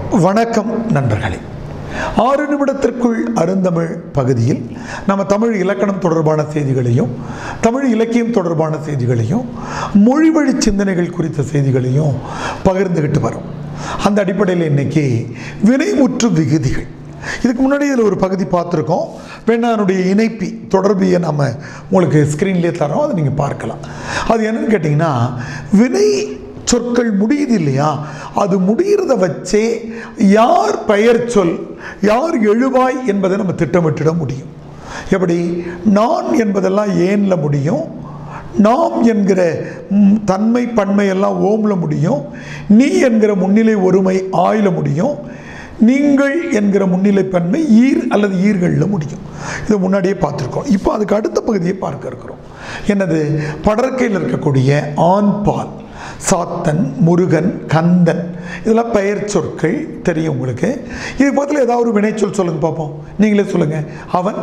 வணக்கம் நண்பர்களே ஆறு நிமிடத்திற்குள் அருந்தமிழ் பகுதியில் நம்ம தமிழ் இலக்கணம் தொடர்பான செய்திகளையும் தமிழ் இலக்கியம் தொடர்பான செய்திகளையும் மொழிவழி சிந்தனைகள் குறித்த செய்திகளையும் பகிர்ந்துக்கிட்டு வரோம் அந்த அடிப்படையில் இன்னைக்கு வினைமுற்று விகுதிகள் இதுக்கு முன்னாடி இதில் ஒரு பகுதி பார்த்துருக்கோம் வேணா அதனுடைய இணைப்பி தொடர்பியை நம்ம உங்களுக்கு ஸ்க்ரீன்லேயே தரோம் அதை நீங்கள் பார்க்கலாம் அது என்னன்னு கேட்டிங்கன்னா வினை சொற்கள் முடியுது இல்லையா அது முடிகிறத வச்சே யார் பெயர் சொல் யார் எழுவாய் என்பதை நம்ம திட்டமிட்டிட முடியும் எப்படி நான் என்பதெல்லாம் ஏன்ல முடியும் நாம் என்கிற ம், தன்மை பன்மை எல்லாம் ஓம்ல முடியும் நீ என்கிற முன்னிலை ஒருமை ஆயில முடியும் நீங்கள் என்கிற முன்னிலை பன்மை ஈர் அல்லது ஈர்களில் முடியும் இதை முன்னாடியே பார்த்துருக்கோம் இப்போ அதுக்கு அடுத்த பகுதியை பார்க்க இருக்கிறோம் என்னது படற்கையில் இருக்கக்கூடிய ஆண் பால் சாத்தன் முருகன் கந்தன் இதெல்லாம் பெயர் சொற்கள் தெரியும் உங்களுக்கு இது பக்கத்தில் ஏதாவது ஒரு வினைச்சொல் சொல்லுங்க பார்ப்போம் நீங்களே சொல்லுங்க அவன்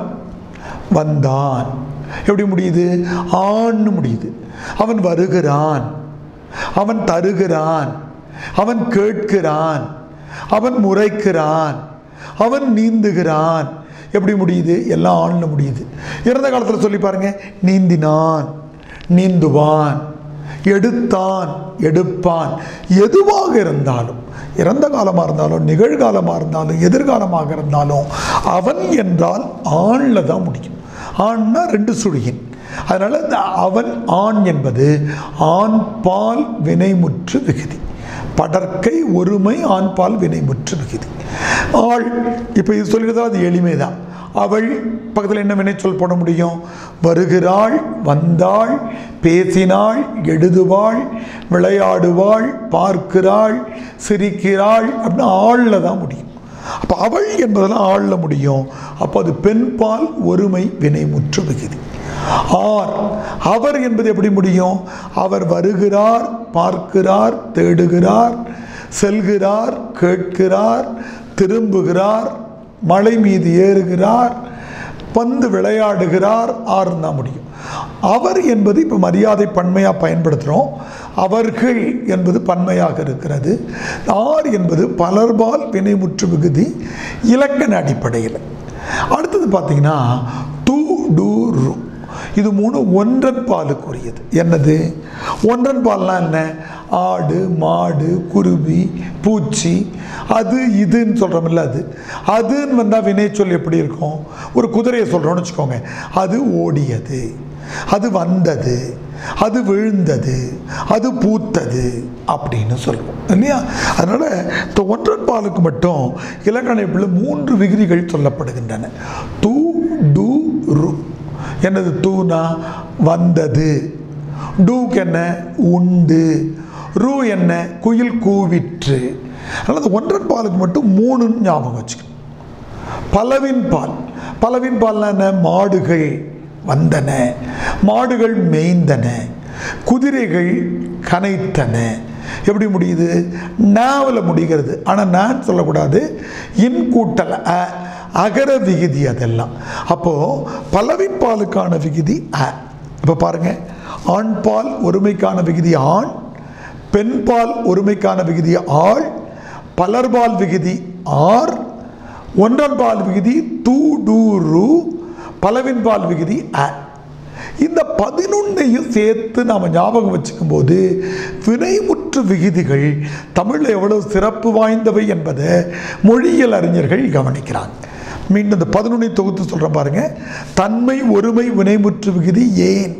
வந்தான் எப்படி முடியுது ஆன்னு முடியுது அவன் வருகிறான் அவன் தருகிறான் அவன் கேட்கிறான் அவன் முறைக்கிறான் அவன் நீந்துகிறான் எப்படி முடியுது எல்லாம் ஆண்ல முடியுது இறந்த காலத்தில் சொல்லி பாருங்க நீந்தினான் நீந்துவான் எடுத்தான் எடுப்பான் எதுவாக இருந்தாலும் இறந்த காலமாக இருந்தாலும் நிகழ்காலமாக இருந்தாலும் எதிர்காலமாக இருந்தாலும் அவன் என்றால் ஆணில் தான் முடியும் ஆண்னா ரெண்டு சுழியின் அதனால் இந்த அவன் ஆண் என்பது ஆண் பால் வினைமுற்று விகுதி படற்கை ஒருமை ஆண் பால் வினைமுற்று விகுதி ஆள் இப்போ இது சொல்லியிருந்தால் அது எளிமை தான் அவள் பக்கத்தில் என்ன வினைச்சொல் போட முடியும் வருகிறாள் வந்தாள் பேசினாள் எழுதுவாள் விளையாடுவாள் பார்க்கிறாள் சிரிக்கிறாள் அப்படின்னு ஆளில் தான் முடியும் அப்போ அவள் என்பதெல்லாம் ஆளில் முடியும் அப்போ அது பெண்பால் ஒருமை வினைமுற்று விகுதி ஆர் அவர் என்பது எப்படி முடியும் அவர் வருகிறார் பார்க்கிறார் தேடுகிறார் செல்கிறார் கேட்கிறார் திரும்புகிறார் மலை மீது ஏறுகிறார் பந்து விளையாடுகிறார் ஆறுன்னு தான் முடியும் அவர் என்பது இப்போ மரியாதை பன்மையாக பயன்படுத்துகிறோம் அவர்கள் என்பது பன்மையாக இருக்கிறது ஆர் என்பது பலர்பால் வினைமுற்று விகுதி இலக்கண அடிப்படையில் அடுத்தது பார்த்தீங்கன்னா டூ டூ ரு இது மூணு ஒன்றன் பாலுக்குரியது என்னது ஒன்றன் பால்னா என்ன ஆடு மாடு குருவி பூச்சி அது இதுன்னு சொல்கிறோம்ல அது அதுன்னு வந்தால் வினைச்சொல் எப்படி இருக்கும் ஒரு குதிரையை சொல்கிறோம்னு வச்சுக்கோங்க அது ஓடியது அது வந்தது அது விழுந்தது அது பூத்தது அப்படின்னு சொல்லுவோம் இல்லையா அதனால் இந்த ஒன்றன் பாலுக்கு மட்டும் இலக்கணப்பில் மூன்று விகுதிகள் சொல்லப்படுகின்றன டூ டூ ரு என்னது தூனா வந்தது டூக்கு என்ன உண்டு ரூ என்ன குயில் கூவிற்று அதனால் அந்த ஒன்றன் பாலுக்கு மட்டும் மூணுன்னு ஞாபகம் வச்சுக்கணும் பலவின் பால் பலவின் பால்னா என்ன மாடுகள் வந்தன மாடுகள் மேய்ந்தன குதிரைகள் கனைத்தன எப்படி முடியுது நாவில் முடிகிறது ஆனால் நான் சொல்லக்கூடாது இன் கூட்டல் அ அகர விகுதி அதெல்லாம் அப்போது பலவின் பாலுக்கான விகுதி அ இப்போ பாருங்கள் ஆண் பால் ஒருமைக்கான விகுதி ஆண் பெண் பால் ஒருமைக்கான விகுதி ஆள் பலர்பால் விகுதி ஆர் ஒன்றன் பால் விகுதி தூ டூ ரு பலவின் பால் விகுதி அ இந்த பதினொன்னையும் சேர்த்து நாம் ஞாபகம் வச்சுக்கும் போது வினைமுற்று விகுதிகள் தமிழில் எவ்வளவு சிறப்பு வாய்ந்தவை என்பதை மொழியியல் அறிஞர்கள் கவனிக்கிறாங்க மீண்டும் இந்த பதினொன்னை தொகுத்து சொல்கிறேன் பாருங்க தன்மை ஒருமை வினைமுற்று விகுதி ஏன்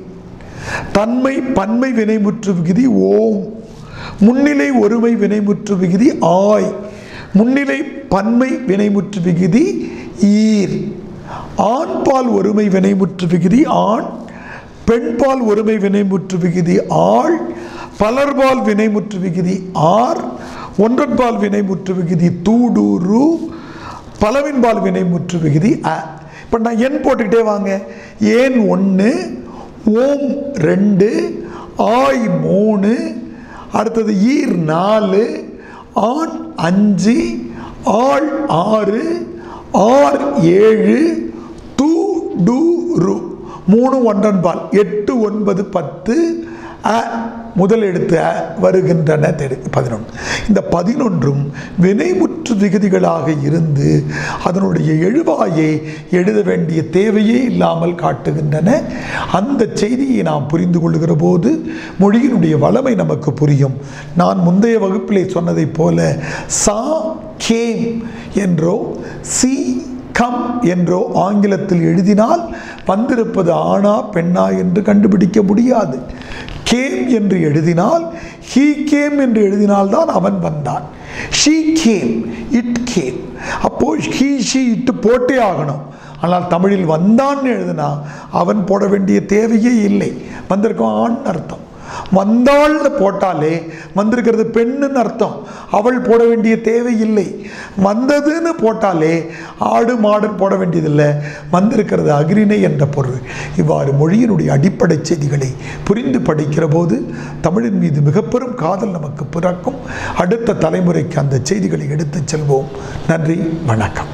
தன்மை பன்மை வினைமுற்று விகுதி ஓம் முன்னிலை ஒருமை வினைமுற்று விகுதி ஆய் முன்னிலை பன்மை வினைமுற்று விகுதி ஈர் ஆண்பால் ஒருமை வினைமுற்று விகுதி ஆண் பெண்பால் ஒருமை வினைமுற்று விகுதி ஆள் பலர்பால் வினைமுற்று விகுதி ஆர் ஒன்றன்பால் வினைமுற்று விகுதி தூடூரு பலவின்பால் வினைமுற்று விகுதி அ இப்போ நான் எண் போட்டுக்கிட்டே வாங்க ஏன் ஒன்று ஓம் ரெண்டு ஆய் மூணு அடுத்தது ஈர் நாலு ஆண் அஞ்சு ஆள் ஆறு ஆர் ஏழு டூ டூ ரு மூணு ஒன்றன் பால் எட்டு ஒன்பது பத்து அ முதல் எழுத்து அ வருகின்றன தெரி பதினொன்று இந்த பதினொன்றும் வினைமுற்று திகதிகளாக இருந்து அதனுடைய எழுவாயை எழுத வேண்டிய தேவையே இல்லாமல் காட்டுகின்றன அந்த செய்தியை நாம் புரிந்து கொள்கிற போது மொழியினுடைய வளமை நமக்கு புரியும் நான் முந்தைய வகுப்பிலே சொன்னதைப் போல சா கேம் என்றோ சி கம் என்றோ ஆங்கிலத்தில் எழுதினால் வந்திருப்பது ஆணா பெண்ணா என்று கண்டுபிடிக்க முடியாது கேம் என்று எழுதினால் ஹீ கேம் என்று எழுதினால்தான் அவன் வந்தான் ஷீ கேம் இட் கேம் அப்போ ஹீ ஷீ இட்டு போட்டே ஆகணும் ஆனால் தமிழில் வந்தான்னு எழுதினா அவன் போட வேண்டிய தேவையே இல்லை வந்திருக்கோம் ஆண் அர்த்தம் வந்தாள்னு போட்டாலே வந்திருக்கிறது பெண்ணுன்னு அர்த்தம் அவள் போட வேண்டிய தேவையில்லை வந்ததுன்னு போட்டாலே ஆடு மாடுன்னு போட வேண்டியதில்லை வந்திருக்கிறது அக்ரிணை என்ற பொருள் இவ்வாறு மொழியினுடைய அடிப்படை செய்திகளை புரிந்து படிக்கிற போது தமிழின் மீது மிக பெரும் காதல் நமக்கு பிறக்கும் அடுத்த தலைமுறைக்கு அந்த செய்திகளை எடுத்துச் செல்வோம் நன்றி வணக்கம்